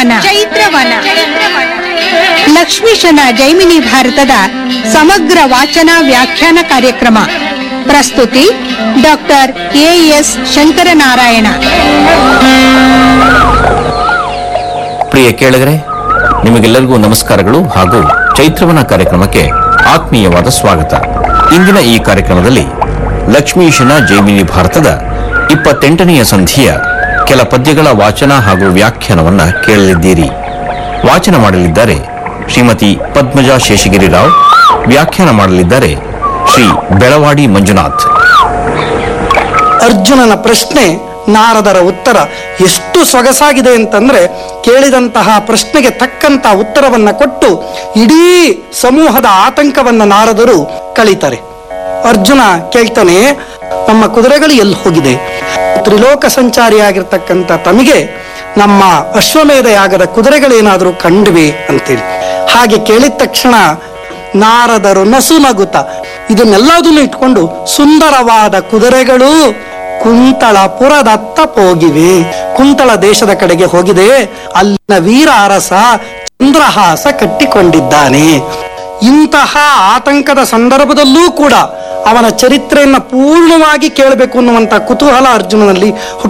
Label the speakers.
Speaker 1: ಚೈತ್ರವನ ಚೈತ್ರವನ ಲಕ್ಷ್ಮೀಶನ ಜೈಮಿನಿ ಭಾರತದ ಸಮಗ್ರ ವಾಚನ ವ್ಯಾಖ್ಯಾನ ಕಾರ್ಯಕ್ರಮ ಪ್ರಸ್ತುತಿ ಡಾಕ್ಟರ್ ಎಎಸ್ ಶಂಕರನಾರಾಯಣ
Speaker 2: ಪ್ರಿಯ ಕೇಳಿಗರೆ ನಿಮಗೆಲ್ಲರಿಗೂ ನಮಸ್ಕಾರಗಳು ಹಾಗೂ ಚೈತ್ರವನ ಕಾರ್ಯಕ್ರಮಕ್ಕೆ ಆತ್ಮೀಯವಾದ ಸ್ವಾಗತ ಇಂದಿನ ಈ ಕಾರ್ಯಕ್ರಮದಲ್ಲಿ ಲಕ್ಷ್ಮೀಶನ ಜೈಮಿನಿ ಭಾರತದ ಇಪ್ಪತ್ತೆಂಟನೆಯ ಸಂಧಿಯ ಕೆಲ ಪದ್ಯಗಳ ವಾಚನ ಹಾಗೂ ವ್ಯಾಖ್ಯಾನವನ್ನ ಕೇಳಲಿದ್ದೀರಿ ವಾಚನ ಮಾಡಲಿದ್ದಾರೆ ಶ್ರೀಮತಿ ಪದ್ಮಜಾ ಶೇಷಗಿರಿ ರಾವ್ ವ್ಯಾಖ್ಯಾನ ಮಾಡಲಿದ್ದಾರೆ ಶ್ರೀ ಬೆಳವಾಡಿ ಮಂಜುನಾಥ್
Speaker 3: ಅರ್ಜುನನ ಪ್ರಶ್ನೆ ನಾರದರ ಉತ್ತರ ಎಷ್ಟು ಸೊಗಸಾಗಿದೆ ಅಂತಂದ್ರೆ ಕೇಳಿದಂತಹ ಪ್ರಶ್ನೆಗೆ ತಕ್ಕಂತ ಉತ್ತರವನ್ನ ಕೊಟ್ಟು ಇಡೀ ಸಮೂಹದ ಆತಂಕವನ್ನ ನಾರದರು ಕಳೀತಾರೆ ಅರ್ಜುನ ಕೇಳ್ತಾನೆ ನಮ್ಮ ಕುದುರೆಗಳು ಎಲ್ಲಿ ಹೋಗಿದೆ ತ್ರಿಲೋಕ ಸಂಚಾರಿಯಾಗಿರ್ತಕ್ಕಂಥ ತಮಗೆ ನಮ್ಮ ಅಶ್ವಮೇಧ ಯಾಗದ ಕುದುರೆಗಳೇನಾದರೂ ಕಂಡ್ವೆ ಅಂತೇಳಿ ಹಾಗೆ ಕೇಳಿದ ತಕ್ಷಣ ನಾರದರು ನಸು ನಗುತ್ತ ಇದನ್ನೆಲ್ಲದನ್ನು ಇಟ್ಕೊಂಡು ಸುಂದರವಾದ ಕುದುರೆಗಳು ಕುಂತಳಪುರದತ್ತ ಹೋಗಿವೆ ಕುಂತಳ ದೇಶದ ಕಡೆಗೆ ಹೋಗಿದೆ ಅಲ್ಲಿನ ವೀರ ಅರಸ ಚಂದ್ರಹಾಸ ಕಟ್ಟಿಕೊಂಡಿದ್ದಾನೆ ಇಂತಹ ಆತಂಕದ ಸಂದರ್ಭದಲ್ಲೂ ಕೂಡ ಅವನ ಚರಿತ್ರೆಯನ್ನ ಪೂರ್ಣವಾಗಿ ಕೇಳಬೇಕು ಅನ್ನುವಂತ ಕುತೂಹಲ ಅರ್ಜುನನಲ್ಲಿ ಹುಟ್ಟು